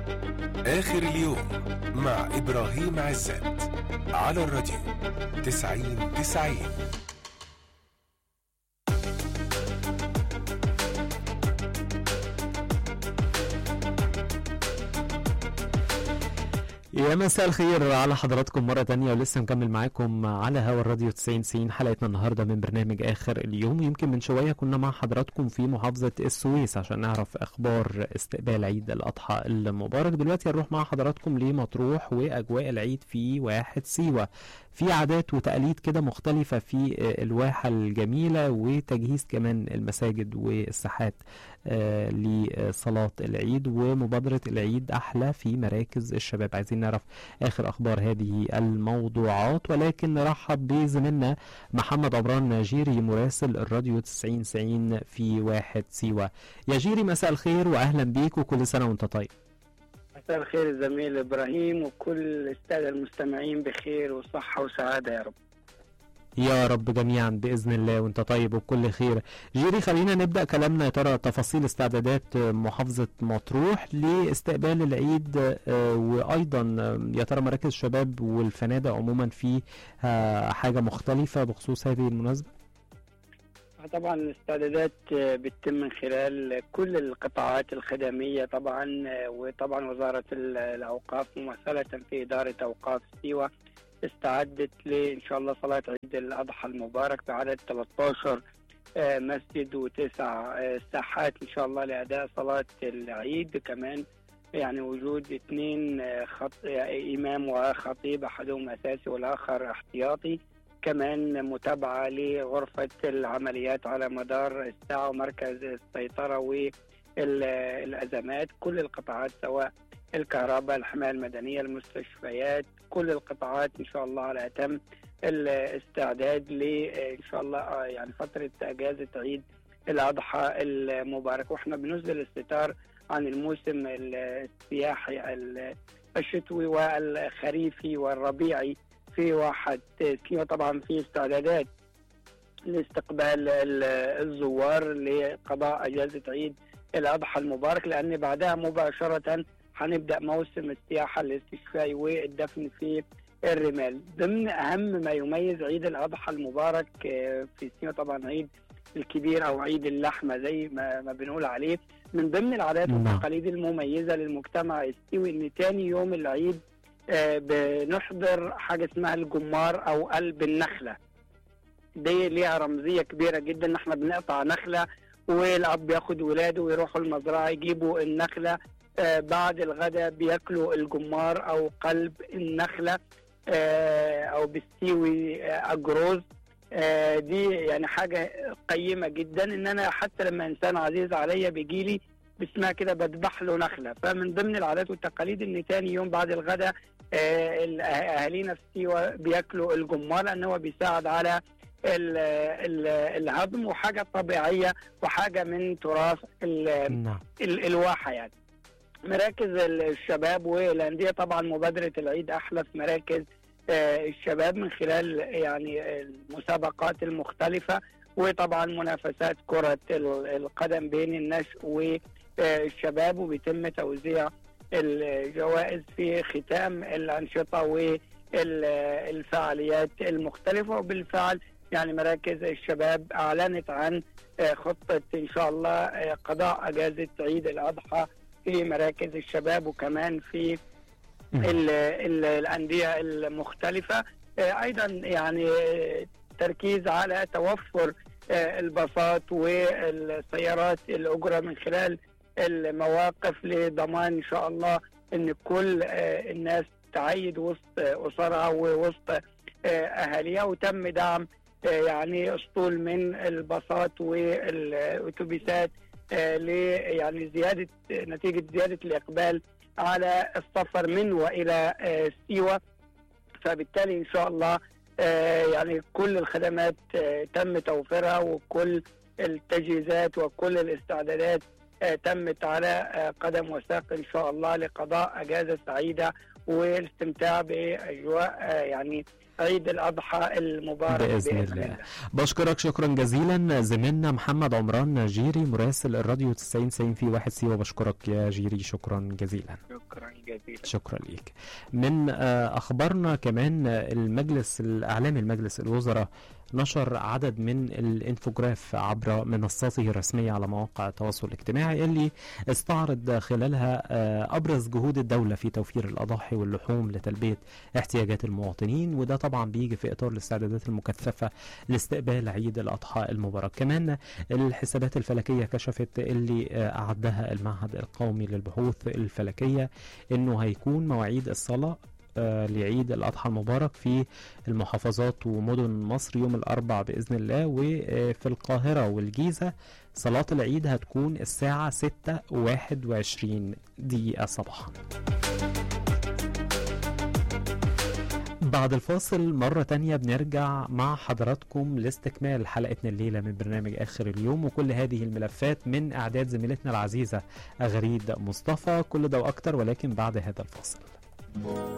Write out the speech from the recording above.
آخر اليوم مع إبراهيم عزت على الراديو تسعين تسعين يا مساء الخير على حضراتكم مرة تانية ولسه مكمل معاكم على هوا الراديو 90 90 حلقتنا النهاردة من برنامج آخر اليوم يمكن من شوية كنا مع حضراتكم في محافظة السويس عشان نعرف أخبار استقبال عيد الأضحى المبارك دلوقتي هنروح مع حضراتكم لمطروح وأجواء العيد في واحد سيوة في عادات وتقاليد كده مختلفة في الواحة الجميلة وتجهيز كمان المساجد والساحات آه، لصلاة العيد ومبادرة العيد أحلى في مراكز الشباب عايزين نعرف آخر أخبار هذه الموضوعات ولكن نرحب بزميلنا محمد عمران جيري مراسل الراديو 90 90 في واحد سيوة يا جيري مساء الخير وأهلا بيك وكل سنة وأنت طيب مساء الخير الزميل ابراهيم وكل الساده المستمعين بخير وصحه وسعاده يا رب يا رب جميعا باذن الله وانت طيب وبكل خير جيري خلينا نبدا كلامنا يا ترى تفاصيل استعدادات محافظه مطروح لاستقبال العيد آه، وايضا آه، يا ترى مراكز الشباب والفنادق عموما في آه، حاجه مختلفه بخصوص هذه المناسبه طبعا الاستعدادات بتتم من خلال كل القطاعات الخدميه طبعا وطبعا وزاره الاوقاف ممثله في اداره اوقاف سيوه استعدت لان شاء الله صلاه عيد الاضحى المبارك بعدد 13 آه، مسجد وتسع آه، ساحات ان شاء الله لاداء صلاه العيد كمان يعني وجود اثنين آه، خط... آه، امام وخطيب احدهم اساسي والاخر احتياطي كمان متابعه لغرفه العمليات على مدار الساعه ومركز السيطره والازمات كل القطاعات سواء الكهرباء الحمايه المدنيه المستشفيات كل القطاعات ان شاء الله على اتم الاستعداد ل ان شاء الله آه، يعني فتره اجازه عيد الاضحى المبارك واحنا بنزل الستار عن الموسم السياحي ال- الشتوي والخريفي والربيعي في واحد سيوة طبعا في استعدادات لاستقبال ال- الزوار لقضاء اجازه عيد الاضحى المبارك لان بعدها مباشره هنبدا موسم السياحه الاستشفائي والدفن في الرمال ضمن اهم ما يميز عيد الاضحى المبارك آه، في سيوه طبعا عيد الكبير او عيد اللحمه زي ما, ما بنقول عليه من ضمن العادات نعم. والتقاليد المميزه للمجتمع السيوي ان تاني يوم العيد آه، بنحضر حاجه اسمها الجمار او قلب النخله دي ليها رمزيه كبيره جدا ان احنا بنقطع نخله والاب بياخد ولاده ويروحوا المزرعه يجيبوا النخله آه، بعد الغداء بياكلوا الجمار او قلب النخله آه، او بالسيوي آه، اجروز آه، دي يعني حاجه قيمه جدا ان انا حتى لما انسان عزيز عليا بيجي لي باسمها كده بذبح له نخله فمن ضمن العادات والتقاليد ان تاني يوم بعد الغداء آه، ال- اهالينا في سيوه بياكلوا الجمار لان هو بيساعد على ال ال الهضم وحاجه طبيعيه وحاجه من تراث ال- نعم ال- الواحه يعني مراكز ال- الشباب والانديه طبعا مبادره العيد احلى في مراكز آه، الشباب من خلال يعني المسابقات المختلفه وطبعا منافسات كره ال- القدم بين النشء والشباب وبيتم توزيع الجوائز في ختام الانشطه والفعاليات المختلفه وبالفعل يعني مراكز الشباب اعلنت عن آه، خطه ان شاء الله آه، قضاء اجازه عيد الاضحى في مراكز الشباب وكمان في ال ال الانديه المختلفه آه، ايضا يعني آه، تركيز على توفر آه، الباصات والسيارات الاجره من خلال المواقف لضمان ان شاء الله ان كل آه، الناس تعيد وسط آه، اسرها ووسط آه، اهاليها وتم دعم آه، يعني اسطول من الباصات والاتوبيسات آه، ل يعني زياده نتيجه زياده الاقبال على السفر من والى آه، سيوه فبالتالي ان شاء الله آه، يعني كل الخدمات آه، تم توفيرها وكل التجهيزات وكل الاستعدادات آه، تمت على آه، قدم وساق ان شاء الله لقضاء اجازه سعيده والاستمتاع باجواء آه، يعني عيد الاضحى المبارك بإذن الله. بشكرك شكرا جزيلا زميلنا محمد عمران جيري مراسل الراديو 90 90 في واحد سيوة بشكرك يا جيري شكرا جزيلا شكرا جزيلا شكرا ليك من آه، اخبارنا كمان آه، المجلس الاعلامي المجلس الوزراء نشر عدد من الانفوجراف عبر منصاته الرسمية على مواقع التواصل الاجتماعي اللي استعرض خلالها آه، أبرز جهود الدولة في توفير الأضاحي واللحوم لتلبية احتياجات المواطنين وده طبعا بيجي في إطار الاستعدادات المكثفة لاستقبال عيد الأضحى المبارك كمان الحسابات الفلكية كشفت اللي آه، أعدها المعهد القومي للبحوث الفلكية إنه هيكون مواعيد الصلاة آه، لعيد الأضحى المبارك في المحافظات ومدن مصر يوم الأربع بإذن الله وفي القاهرة والجيزة صلاة العيد هتكون الساعة 6 21 دقيقة صباحا بعد الفاصل مرة تانية بنرجع مع حضراتكم لاستكمال حلقتنا الليلة من برنامج آخر اليوم وكل هذه الملفات من إعداد زميلتنا العزيزة أغريد مصطفى كل ده وأكتر ولكن بعد هذا الفاصل